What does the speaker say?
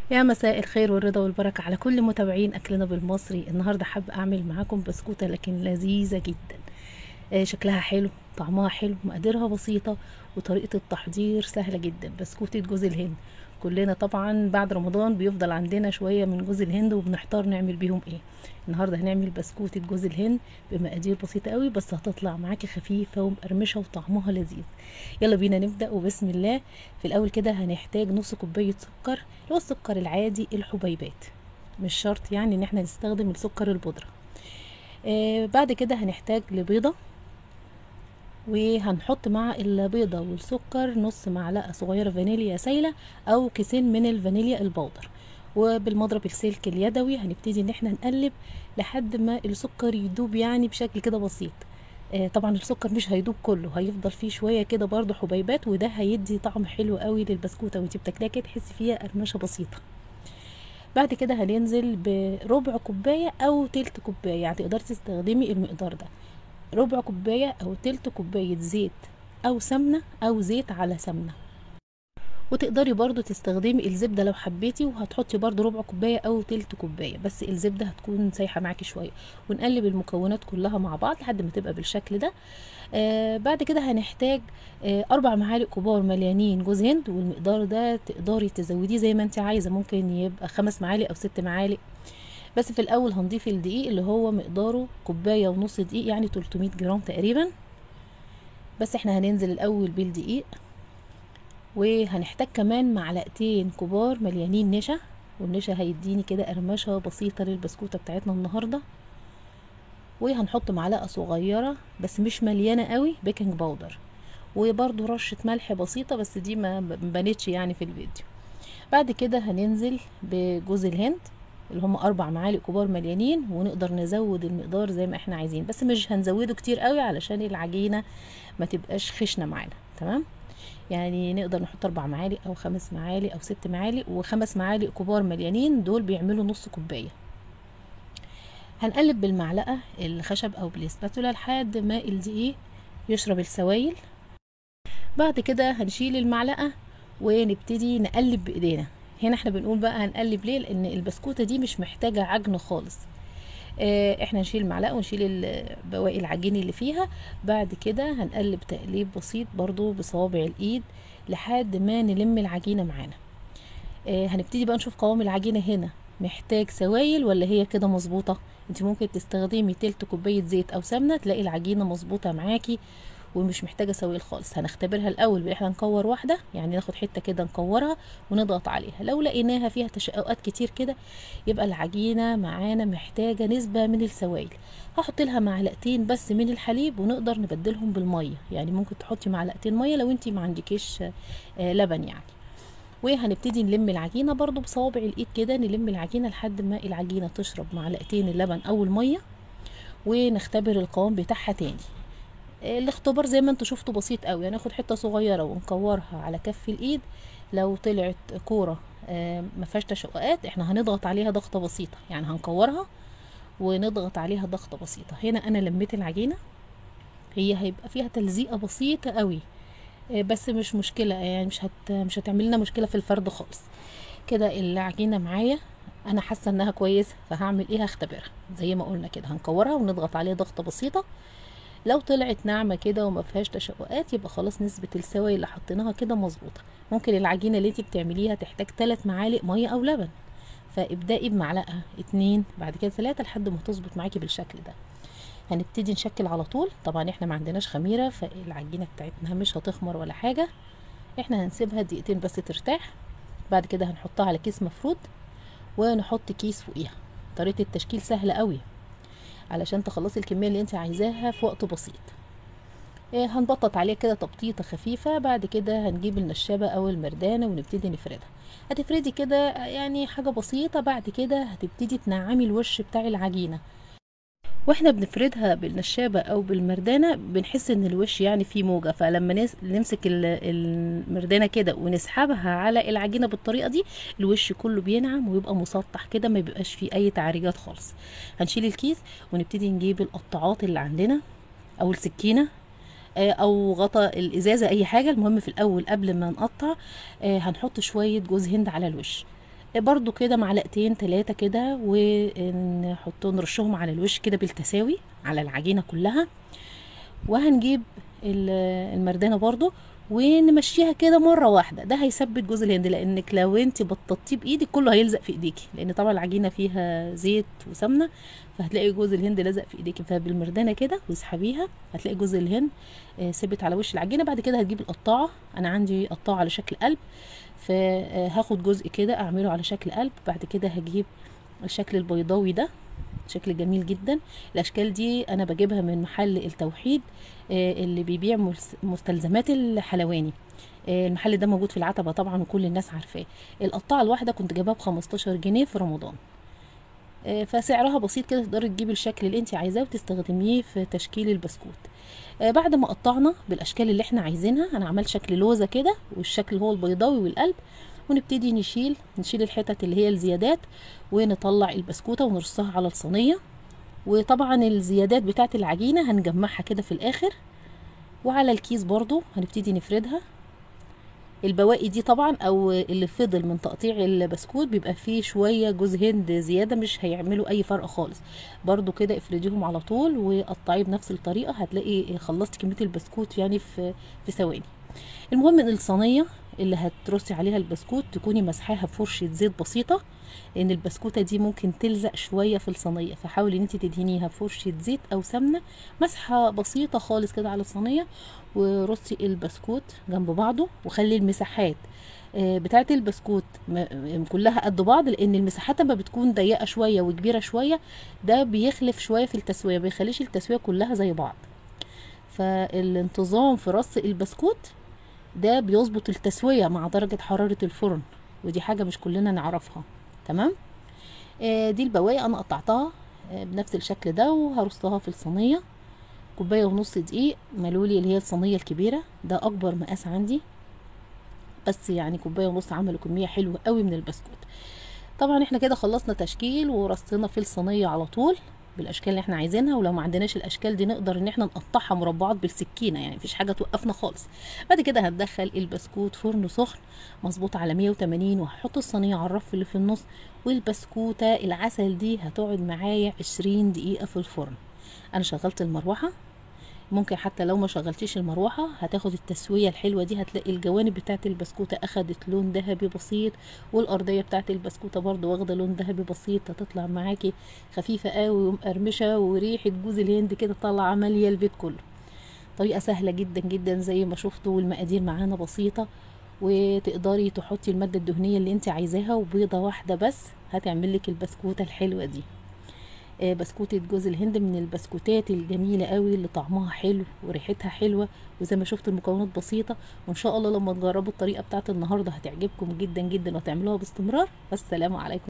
يا مساء الخير والرضا والبركة على كل متابعين أكلنا بالمصري النهاردة حابة أعمل معاكم بسكوتة لكن لذيذة جدا آه، شكلها حلو طعمها حلو مقاديرها بسيطة وطريقة التحضير سهلة جدا بسكوتة جوز الهند كلنا طبعا بعد رمضان بيفضل عندنا شوية من جوز الهند وبنحتار نعمل بيهم ايه النهاردة هنعمل بسكوتة جوز الهند بمقادير بسيطة قوي بس هتطلع معاكي خفيفة ومقرمشة وطعمها لذيذ يلا بينا نبدأ وبسم الله في الأول كده هنحتاج نص كوباية سكر اللي هو السكر العادي الحبيبات مش شرط يعني ان احنا نستخدم السكر البودرة آه بعد كده هنحتاج لبيضة وهنحط مع البيضة والسكر نص معلقة صغيرة فانيليا سايلة او كيسين من الفانيليا البودر وبالمضرب السلك اليدوي هنبتدي ان احنا نقلب لحد ما السكر يدوب يعني بشكل كده بسيط آه طبعا السكر مش هيدوب كله هيفضل فيه شويه كده برضو حبيبات وده هيدي طعم حلو قوي للبسكوته وانت بتاكليها كده تحسي فيها قرمشه بسيطه بعد كده هننزل بربع كوبايه او تلت كوبايه يعني تقدري تستخدمي المقدار ده ربع كوبايه او تلت كوبايه زيت او سمنه او زيت على سمنه وتقدري برضو تستخدمي الزبده لو حبيتي وهتحطي برضو ربع كوبايه او تلت كوبايه بس الزبده هتكون سايحه معاكي شويه ونقلب المكونات كلها مع بعض لحد ما تبقى بالشكل ده آه بعد كده هنحتاج آه اربع معالق كبار مليانين جوز هند والمقدار ده تقدري تزوديه زي ما انت عايزه ممكن يبقى خمس معالق او ست معالق بس في الاول هنضيف الدقيق اللي هو مقداره كوبايه ونص دقيق يعني 300 جرام تقريبا بس احنا هننزل الاول بالدقيق وهنحتاج كمان معلقتين كبار مليانين نشا والنشا هيديني كده قرمشه بسيطه للبسكوته بتاعتنا النهارده وهنحط معلقه صغيره بس مش مليانه قوي بيكنج باودر وبرده رشه ملح بسيطه بس دي ما بنتش يعني في الفيديو بعد كده هننزل بجوز الهند اللي هم اربع معالق كبار مليانين ونقدر نزود المقدار زي ما احنا عايزين بس مش هنزوده كتير قوي علشان العجينه ما تبقاش خشنه معانا تمام يعني نقدر نحط اربع معالق او خمس معالق او ست معالق وخمس معالق كبار مليانين دول بيعملوا نص كوبايه هنقلب بالمعلقه الخشب او بالاسباتولا لحد ما الدقيق يشرب السوائل بعد كده هنشيل المعلقه ونبتدي نقلب بايدينا هنا احنا بنقول بقى هنقلب ليه لان البسكوته دي مش محتاجه عجن خالص اه احنا نشيل المعلقه ونشيل بواقي العجين اللي فيها بعد كده هنقلب تقليب بسيط برضو بصوابع الايد لحد ما نلم العجينه معانا اه هنبتدي بقى نشوف قوام العجينه هنا محتاج سوائل ولا هي كده مظبوطه انت ممكن تستخدمي تلت كوبايه زيت او سمنه تلاقي العجينه مظبوطه معاكي ومش محتاجه سوائل خالص هنختبرها الاول بان احنا نكور واحده يعني ناخد حته كده نكورها ونضغط عليها لو لقيناها فيها تشققات كتير كده يبقى العجينه معانا محتاجه نسبه من السوائل هحط لها معلقتين بس من الحليب ونقدر نبدلهم بالميه يعني ممكن تحطي معلقتين ميه لو انت ما عندكيش لبن يعني وهنبتدي نلم العجينه برضو بصوابع الايد كده نلم العجينه لحد ما العجينه تشرب معلقتين اللبن او الميه ونختبر القوام بتاعها تاني الاختبار زي ما انتوا شفتوا بسيط قوي هناخد حته صغيره ونكورها على كف الايد لو طلعت كوره ما فيهاش تشققات احنا هنضغط عليها ضغطه بسيطه يعني هنكورها ونضغط عليها ضغطه بسيطه هنا انا لميت العجينه هي هيبقى فيها تلزيقه بسيطه قوي بس مش مشكله يعني مش هت مش هتعمل لنا مشكله في الفرد خالص كده العجينه معايا انا حاسه انها كويسه فهعمل ايه هختبرها زي ما قلنا كده هنكورها ونضغط عليها ضغطه بسيطه لو طلعت ناعمه كده وما فيهاش تشققات يبقى خلاص نسبه السوائل اللي حطيناها كده مظبوطه ممكن العجينه اللي انت بتعمليها تحتاج 3 معالق ميه او لبن فابدأي بمعلقه اتنين بعد كده ثلاثة لحد ما تظبط معاكي بالشكل ده هنبتدي نشكل على طول طبعا احنا ما عندناش خميره فالعجينه بتاعتنا مش هتخمر ولا حاجه احنا هنسيبها دقيقتين بس ترتاح بعد كده هنحطها على كيس مفرود ونحط كيس فوقيها طريقه التشكيل سهله قوي علشان تخلصي الكميه اللي انت عايزاها في وقت بسيط إيه هنبطط عليها كده تبطيطه خفيفه بعد كده هنجيب النشابه او المردانه ونبتدي نفردها هتفردي كده يعني حاجه بسيطه بعد كده هتبتدي تنعمي الوش بتاع العجينه واحنا بنفردها بالنشابة او بالمردانة بنحس ان الوش يعني فيه موجة فلما نمسك المردانة كده ونسحبها على العجينة بالطريقة دي الوش كله بينعم ويبقى مسطح كده ما بيبقاش فيه اي تعريجات خالص هنشيل الكيس ونبتدي نجيب القطاعات اللي عندنا او السكينة او غطا الازازة اي حاجة المهم في الاول قبل ما نقطع هنحط شوية جوز هند على الوش برضو كده معلقتين ثلاثة كده ونحطهم نرشهم على الوش كده بالتساوي على العجينة كلها وهنجيب ال- المردانة برضو ونمشيها كده مرة واحدة ده هيثبت جوز الهند لانك لو انت بططتيه بايدك كله هيلزق في ايديكي لان طبعا العجينة فيها زيت وسمنة فهتلاقي جوز الهند لزق في ايديكي فبالمردانة كده واسحبيها هتلاقي جوز الهند آه، ثبت على وش العجينة بعد كده هتجيب القطاعة انا عندي قطاعة على شكل قلب فهاخد جزء كده اعمله على شكل قلب بعد كده هجيب الشكل البيضاوي ده شكل جميل جدا الاشكال دي انا بجيبها من محل التوحيد آه، اللي بيبيع مس- مستلزمات الحلواني آه، المحل ده موجود في العتبة طبعا وكل الناس عارفاه القطاعة الواحدة كنت جايباها ب 15 جنيه في رمضان آه، فسعرها بسيط كده تقدري تجيبي الشكل اللي انت عايزاه وتستخدميه في تشكيل البسكوت آه، بعد ما قطعنا بالاشكال اللي احنا عايزينها انا عملت شكل لوزة كده والشكل هو البيضاوي والقلب ونبتدي نشيل نشيل الحتت اللي هي الزيادات ونطلع البسكوتة ونرصها على الصينية وطبعا الزيادات بتاعت العجينة هنجمعها كده في الاخر وعلى الكيس برضو هنبتدي نفردها البواقي دي طبعا او اللي فضل من تقطيع البسكوت بيبقى فيه شوية جوز هند زيادة مش هيعملوا اي فرق خالص برضو كده افرديهم على طول وقطعيه بنفس الطريقة هتلاقي خلصت كمية البسكوت يعني في في ثواني المهم ان الصينية اللي هترصي عليها البسكوت تكوني مسحاها بفرشة زيت بسيطة لان البسكوتة دي ممكن تلزق شوية في الصينية فحاولي ان انت تدهنيها بفرشة زيت او سمنة مسحة بسيطة خالص كده على الصينية ورصي البسكوت جنب بعضه وخلي المساحات آه، بتاعه البسكوت م- م- كلها قد بعض لان المساحات لما بتكون ضيقه شويه وكبيره شويه ده بيخلف شويه في التسويه ما بيخليش التسويه كلها زي بعض فالانتظام في رص البسكوت ده بيظبط التسويه مع درجه حراره الفرن ودي حاجه مش كلنا نعرفها تمام آه، دي البواقي انا قطعتها آه، بنفس الشكل ده وهرصها في الصينيه كوبايه ونص دقيق ملولي اللي هي الصينيه الكبيره ده اكبر مقاس عندي بس يعني كوبايه ونص عملوا كميه حلوه قوي من البسكوت طبعا احنا كده خلصنا تشكيل ورصينا في الصينيه على طول بالاشكال اللي احنا عايزينها ولو ما عندناش الاشكال دي نقدر ان احنا نقطعها مربعات بالسكينه يعني مفيش حاجه توقفنا خالص بعد كده هندخل البسكوت فرن سخن مظبوط على 180 وهحط الصينيه على الرف اللي في النص والبسكوته العسل دي هتقعد معايا 20 دقيقه في الفرن انا شغلت المروحه ممكن حتى لو ما شغلتيش المروحة هتاخد التسوية الحلوة دي هتلاقي الجوانب بتاعت البسكوتة اخدت لون ذهبي بسيط والارضية بتاعت البسكوتة برضو واخدة لون ذهبي بسيط هتطلع معاكي خفيفة قوي ومقرمشة وريحة جوز الهند كده طالعة مالية البيت كله طريقة سهلة جدا جدا زي ما شفتوا والمقادير معانا بسيطة وتقدري تحطي المادة الدهنية اللي انت عايزاها وبيضة واحدة بس هتعمل لك البسكوتة الحلوة دي آه، بسكوتة جوز الهند من البسكوتات الجميلة قوي اللي طعمها حلو وريحتها حلوة وزي ما شفت المكونات بسيطة وان شاء الله لما تجربوا الطريقة بتاعت النهاردة هتعجبكم جدا جدا وتعملوها باستمرار والسلام عليكم